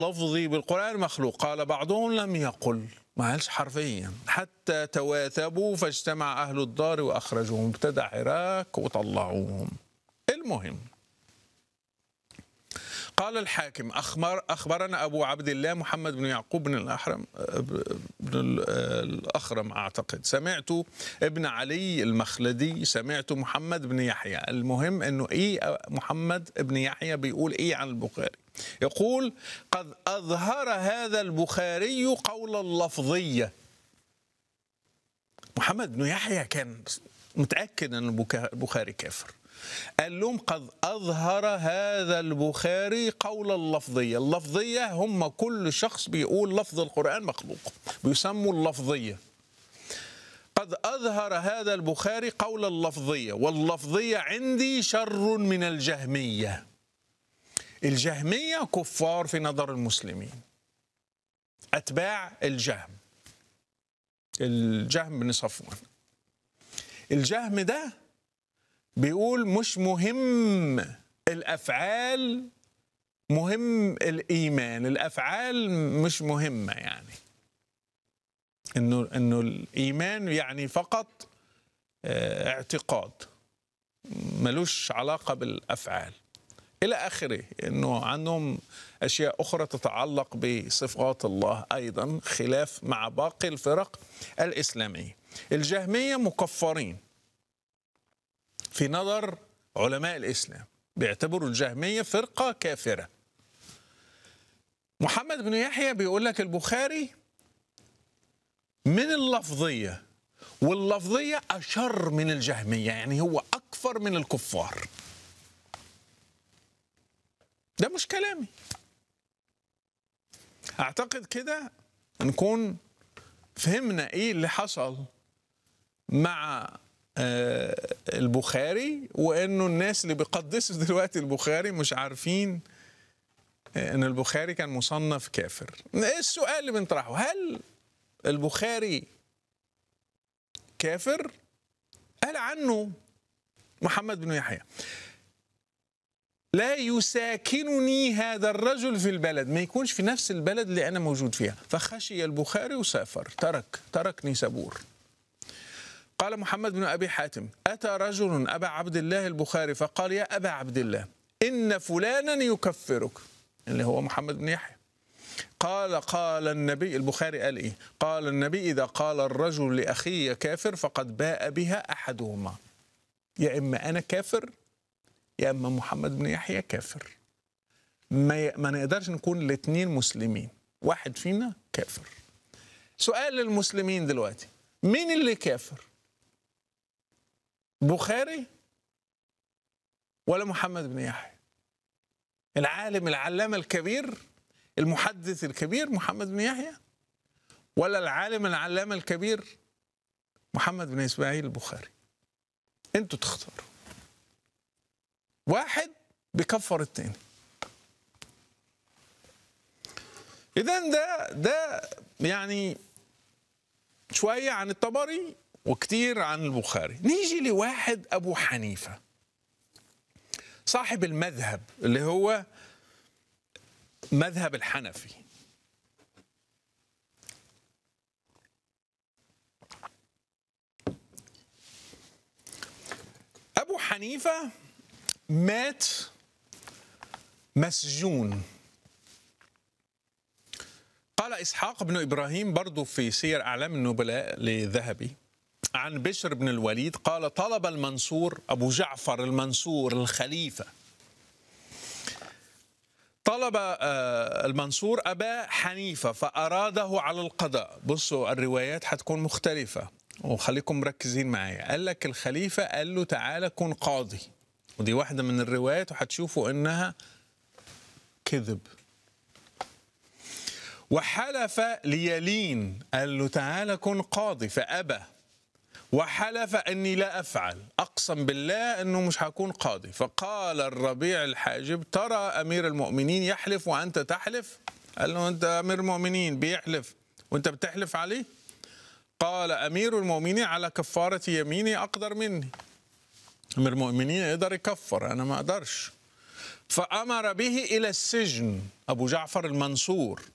لفظي بالقرآن مخلوق قال بعضهم لم يقل ما قالش حرفيا حتى تواثبوا فاجتمع أهل الدار وأخرجوهم ابتدى حراك وطلعوهم المهم قال الحاكم أخبر أخبرنا أبو عبد الله محمد بن يعقوب بن الأحرم بن الأخرم أعتقد سمعت ابن علي المخلدي سمعت محمد بن يحيى المهم أنه إيه محمد بن يحيى بيقول إيه عن البخاري يقول قد أظهر هذا البخاري قول اللفظية محمد بن يحيى كان متأكد أن البخاري كافر قال لهم قد أظهر هذا البخاري قول اللفظية اللفظية هم كل شخص بيقول لفظ القرآن مخلوق بيسموا اللفظية قد أظهر هذا البخاري قول اللفظية واللفظية عندي شر من الجهمية الجهمية كفار في نظر المسلمين أتباع الجهم الجهم بن صفوان الجهم ده بيقول مش مهم الافعال مهم الايمان الافعال مش مهمه يعني انه انه الايمان يعني فقط اعتقاد ملوش علاقه بالافعال الى اخره انه عندهم اشياء اخرى تتعلق بصفات الله ايضا خلاف مع باقي الفرق الاسلاميه الجهميه مكفرين في نظر علماء الاسلام بيعتبروا الجهميه فرقه كافره محمد بن يحيى بيقول لك البخاري من اللفظيه واللفظيه اشر من الجهميه يعني هو اكفر من الكفار ده مش كلامي اعتقد كده نكون فهمنا ايه اللي حصل مع البخاري وانه الناس اللي بيقدسوا دلوقتي البخاري مش عارفين ان البخاري كان مصنف كافر السؤال اللي بنطرحه هل البخاري كافر قال عنه محمد بن يحيى لا يساكنني هذا الرجل في البلد ما يكونش في نفس البلد اللي انا موجود فيها فخشي البخاري وسافر ترك ترك نيسابور قال محمد بن ابي حاتم اتى رجل ابا عبد الله البخاري فقال يا ابا عبد الله ان فلانا يكفرك اللي هو محمد بن يحيى قال قال النبي البخاري قال ايه قال النبي اذا قال الرجل لاخيه كافر فقد باء بها احدهما يا اما انا كافر يا اما محمد بن يحيى كافر ما, ما نقدرش نكون الاثنين مسلمين واحد فينا كافر سؤال للمسلمين دلوقتي مين اللي كافر بخاري ولا محمد بن يحيى العالم العلامة الكبير المحدث الكبير محمد بن يحيى ولا العالم العلامة الكبير محمد بن إسماعيل البخاري انتوا تختاروا واحد بيكفر التاني إذا ده ده يعني شوية عن الطبري وكتير عن البخاري نيجي لواحد أبو حنيفة صاحب المذهب اللي هو مذهب الحنفي أبو حنيفة مات مسجون قال إسحاق بن إبراهيم برضو في سير أعلام النبلاء لذهبي عن بشر بن الوليد قال طلب المنصور أبو جعفر المنصور الخليفة طلب المنصور أبا حنيفة فأراده على القضاء بصوا الروايات هتكون مختلفة وخليكم مركزين معايا قال لك الخليفة قال له تعالى كن قاضي ودي واحدة من الروايات وهتشوفوا إنها كذب وحلف ليلين قال له تعالى كن قاضي فأبى وحلف اني لا افعل اقسم بالله انه مش هكون قاضي فقال الربيع الحاجب ترى امير المؤمنين يحلف وانت تحلف قال له انت امير المؤمنين بيحلف وانت بتحلف عليه قال امير المؤمنين على كفاره يميني اقدر مني امير المؤمنين يقدر يكفر انا ما اقدرش فأمر به إلى السجن أبو جعفر المنصور